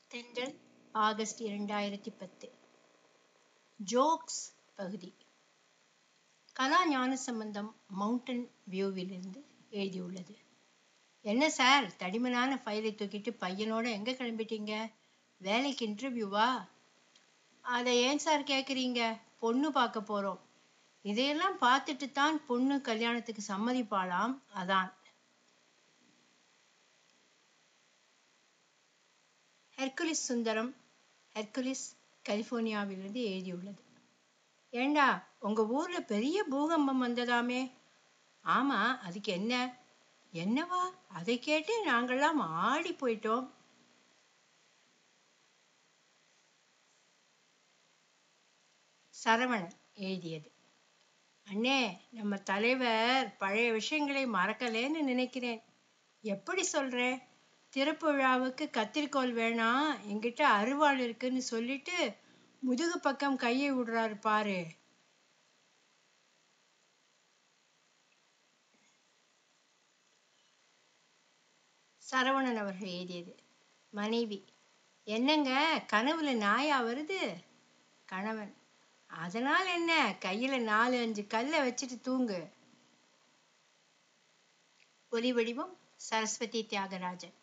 தென்றல் ஆகஸ்ட் இரண்டாயிரத்தி பத்து ஜோக்ஸ் பகுதி கலா ஞானசம்பந்தம் மவுண்டன் வியூவிலிருந்து எழுதியுள்ளது என்ன சார் தடிமனான ஃபைலை தூக்கிட்டு பையனோட எங்க கிளம்பிட்டீங்க வேலைக்கு இன்டர்வியூவா அதை ஏன் சார் கேட்குறீங்க பொண்ணு பார்க்க போறோம் இதையெல்லாம் பார்த்துட்டு தான் பொண்ணு கல்யாணத்துக்கு சம்மதிப்பாளாம் அதான் ஹெர்குலிஸ் சுந்தரம் ஹெர்குலிஸ் கலிஃபோர்னியாவிலிருந்து எழுதியுள்ளது ஏண்டா உங்க ஊர்ல பெரிய பூகம்பம் வந்ததாமே ஆமா அதுக்கு என்ன என்னவா அதை கேட்டே நாங்கெல்லாம் ஆடி போயிட்டோம் சரவணன் எழுதியது அண்ணே நம்ம தலைவர் பழைய விஷயங்களை மறக்கலேன்னு நினைக்கிறேன் எப்படி சொல்ற திறப்பு விழாவுக்கு கத்திரிக்கோல் வேணாம் என்கிட்ட அருவாள் இருக்குன்னு சொல்லிட்டு முதுகு பக்கம் கையை விடுறாரு பாரு சரவணன் அவர்கள் எழுதியது மனைவி என்னங்க கனவுல நாயா வருது கணவன் அதனால் என்ன கையில நாலு அஞ்சு கல்லை வச்சுட்டு தூங்கு ஒலி வடிவம் சரஸ்வதி தியாகராஜன்